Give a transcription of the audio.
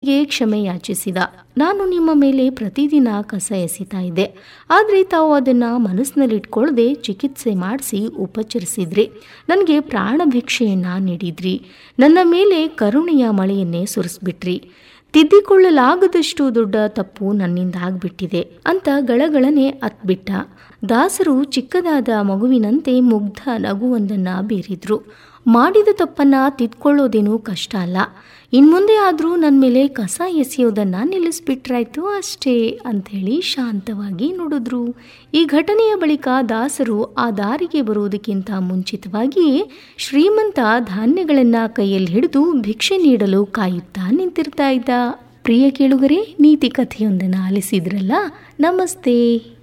ದಾಸರಿಗೆ ಕ್ಷಮೆ ಯಾಚಿಸಿದ ನಾನು ನಿಮ್ಮ ಮೇಲೆ ಪ್ರತಿದಿನ ಕಸ ಎಸಿತಾ ಇದ್ದೆ ಆದರೆ ತಾವು ಅದನ್ನು ಮನಸ್ಸಿನಲ್ಲಿಟ್ಕೊಳ್ಳದೆ ಚಿಕಿತ್ಸೆ ಮಾಡಿಸಿ ಉಪಚರಿಸಿದ್ರಿ ನನಗೆ ಪ್ರಾಣ ಭಿಕ್ಷೆಯನ್ನು ನೀಡಿದ್ರಿ ನನ್ನ ಮೇಲೆ ಕರುಣೆಯ ಮಳೆಯನ್ನೇ ಸುರಿಸ್ಬಿಟ್ರಿ ತಿದ್ದಿಕೊಳ್ಳಲಾಗದಷ್ಟು ದೊಡ್ಡ ತಪ್ಪು ನನ್ನಿಂದ ಆಗ್ಬಿಟ್ಟಿದೆ ಅಂತ ಗಳಗಳನೆ ಅತ್ಬಿಟ್ಟ ದಾಸರು ಚಿಕ್ಕದಾದ ಮಗುವಿನಂತೆ ಮುಗ್ಧ ನಗುವೊಂದನ್ನು ಬೀರಿದ್ರು ಮಾಡಿದ ತಪ್ಪನ್ನ ತಿದ್ಕೊಳ್ಳೋದೇನೂ ಕಷ್ಟ ಅಲ್ಲ ಇನ್ಮುಂದೆ ಆದರೂ ನನ್ನ ಮೇಲೆ ಕಸ ಎಸೆಯೋದನ್ನು ನಿಲ್ಲಿಸ್ಬಿಟ್ರಾಯ್ತು ಅಷ್ಟೇ ಅಂಥೇಳಿ ಶಾಂತವಾಗಿ ನೋಡಿದ್ರು ಈ ಘಟನೆಯ ಬಳಿಕ ದಾಸರು ಆ ದಾರಿಗೆ ಬರುವುದಕ್ಕಿಂತ ಮುಂಚಿತವಾಗಿಯೇ ಶ್ರೀಮಂತ ಧಾನ್ಯಗಳನ್ನು ಕೈಯಲ್ಲಿ ಹಿಡಿದು ಭಿಕ್ಷೆ ನೀಡಲು ಕಾಯುತ್ತಾ ನಿಂತಿರ್ತಾ ಇದ್ದ ಪ್ರಿಯ ಕೇಳುಗರೆ ನೀತಿ ಕಥೆಯೊಂದನ್ನು ಆಲಿಸಿದ್ರಲ್ಲ ನಮಸ್ತೆ